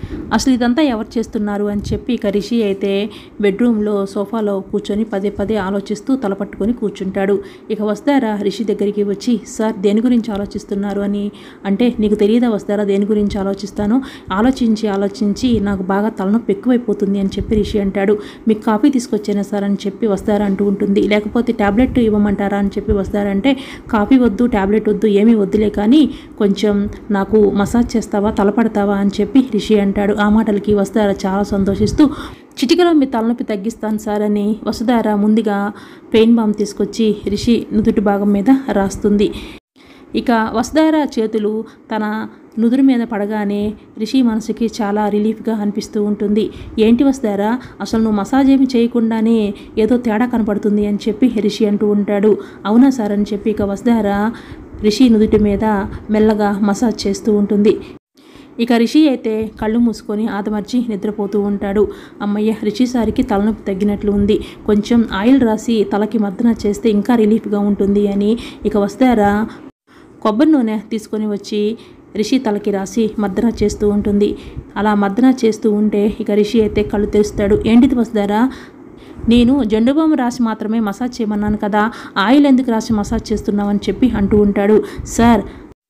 అసలు ఇదంతా ఎవరు చేస్తున్నారు అని చెప్పి ఇక రిషి అయితే బెడ్రూమ్లో సోఫాలో కూర్చొని పదే పదే ఆలోచిస్తూ తలపట్టుకొని కూర్చుంటాడు ఇక వస్తారా రిషి దగ్గరికి వచ్చి సార్ దేని గురించి ఆలోచిస్తున్నారు అని అంటే నీకు తెలియదా వస్తారా దేని గురించి ఆలోచిస్తానో ఆలోచించి ఆలోచించి నాకు బాగా తలనొప్పి ఎక్కువైపోతుంది అని చెప్పి రిషి అంటాడు మీకు కాఫీ తీసుకొచ్చానా సార్ అని చెప్పి వస్తారా అంటూ ఉంటుంది లేకపోతే ట్యాబ్లెట్ ఇవ్వమంటారా అని చెప్పి వస్తారంటే కాఫీ వద్దు ట్యాబ్లెట్ వద్దు ఏమీ వద్దులే కానీ కొంచెం నాకు మసాజ్ చేస్తావా తలపడతావా అని చెప్పి రిషి అంటాడు ఆ మాటలకి వస్తారా చాలా సంతోషిస్తూ చిటికలో మీ తలనొప్పి తగ్గిస్తాను సార్ అని వసుధార ముందుగా పెయిన్ బామ్ తీసుకొచ్చి రిషి నుదుటి భాగం మీద రాస్తుంది ఇక వసుధార చేతులు తన నుదురు మీద పడగానే రిషి మనసుకి చాలా రిలీఫ్గా అనిపిస్తూ ఉంటుంది ఏంటి వస్తారా అసలు నువ్వు మసాజ్ ఏమి చేయకుండానే ఏదో తేడా కనపడుతుంది అని చెప్పి రిషి అంటూ ఉంటాడు అవునా సార్ అని చెప్పి ఇక వసుధార రిషి నుదుటి మీద మెల్లగా మసాజ్ చేస్తూ ఉంటుంది ఇక రిషి అయితే కళ్ళు మూసుకొని ఆదమర్చి నిద్రపోతూ ఉంటాడు అమ్మయ్య రిషి సారికి తలనొప్పి తగ్గినట్లు ఉంది కొంచెం ఆయిల్ రాసి తలకి మద్దన చేస్తే ఇంకా రిలీఫ్గా ఉంటుంది అని ఇక వస్తారా కొబ్బరి నూనె తీసుకొని వచ్చి రిషి తలకి రాసి మద్దన చేస్తూ ఉంటుంది అలా మద్దన చేస్తూ ఉంటే ఇక రిషి అయితే కళ్ళు తెరుస్తాడు ఏంటిది వస్తారా నేను జెండుబాము రాసి మాత్రమే మసాజ్ చేయమన్నాను కదా ఆయిల్ ఎందుకు రాసి మసాజ్ చేస్తున్నావని చెప్పి అంటూ ఉంటాడు సార్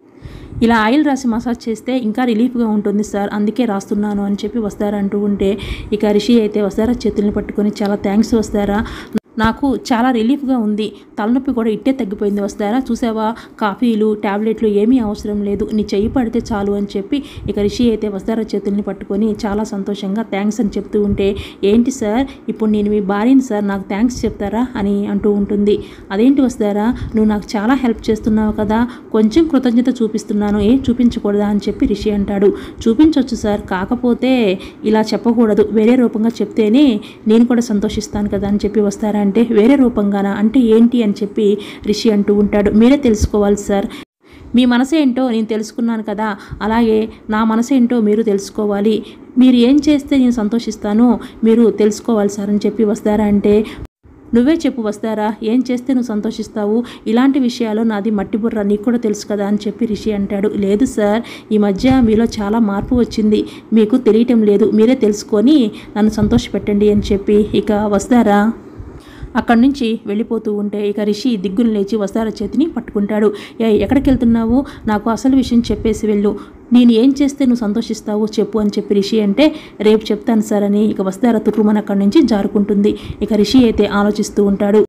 ఇలా ఆయిల్ రాసి మసాజ్ చేస్తే ఇంకా రిలీఫ్గా ఉంటుంది సార్ అందుకే రాస్తున్నాను అని చెప్పి వస్తారా అంటూ ఉంటే ఇక రిషి అయితే వస్తారా చేతుల్ని పట్టుకొని చాలా థ్యాంక్స్ వస్తారా నాకు చాలా రిలీఫ్గా ఉంది తలనొప్పి కూడా ఇట్టే తగ్గిపోయింది వస్తారా చూసావా కాఫీలు ట్యాబ్లెట్లు ఏమీ అవసరం లేదు నీ చెయ్యి పడితే చాలు అని చెప్పి ఇక రిషి అయితే వస్తారా చేతుల్ని పట్టుకొని చాలా సంతోషంగా థ్యాంక్స్ అని చెప్తూ ఉంటే ఏంటి సార్ ఇప్పుడు నేను మీ భార్యని సార్ నాకు థ్యాంక్స్ చెప్తారా అని అంటూ ఉంటుంది అదేంటి వస్తారా నువ్వు నాకు చాలా హెల్ప్ చేస్తున్నావు కదా కొంచెం కృతజ్ఞత చూపిస్తున్నాను ఏం చూపించకూడదా అని చెప్పి రిషి అంటాడు చూపించవచ్చు సార్ కాకపోతే ఇలా చెప్పకూడదు వేరే రూపంగా చెప్తేనే నేను కూడా సంతోషిస్తాను కదా అని చెప్పి వస్తారా అంటే వేరే రూపంగానా అంటే ఏంటి అని చెప్పి రిషి అంటూ ఉంటాడు మీరే తెలుసుకోవాలి సార్ మీ మనసు ఏంటో నేను తెలుసుకున్నాను కదా అలాగే నా మనసు ఏంటో మీరు తెలుసుకోవాలి మీరు ఏం చేస్తే నేను సంతోషిస్తానో మీరు తెలుసుకోవాలి సార్ అని చెప్పి వస్తారా అంటే నువ్వే చెప్పు వస్తారా ఏం చేస్తే నువ్వు సంతోషిస్తావు ఇలాంటి విషయాలు నాది మట్టి బుర్ర నీకు కూడా తెలుసు కదా అని చెప్పి రిషి అంటాడు లేదు సార్ ఈ మధ్య మీలో చాలా మార్పు వచ్చింది మీకు తెలియటం లేదు మీరే తెలుసుకొని నన్ను సంతోషపెట్టండి అని చెప్పి ఇక వస్తారా అక్కడి నుంచి వెళ్ళిపోతూ ఉంటే ఇక రిషి దిగ్గును లేచి వస్తార చేతిని పట్టుకుంటాడు ఏ ఎక్కడికి వెళ్తున్నావు నాకు అసలు విషయం చెప్పేసి వెళ్ళు నేను ఏం చేస్తే నువ్వు సంతోషిస్తావు చెప్పు అని చెప్పి రిషి అంటే రేపు చెప్తాను సార్ అని ఇక వస్తార తుర్రుమని అక్కడి నుంచి జారుకుంటుంది ఇక రిషి అయితే ఆలోచిస్తూ ఉంటాడు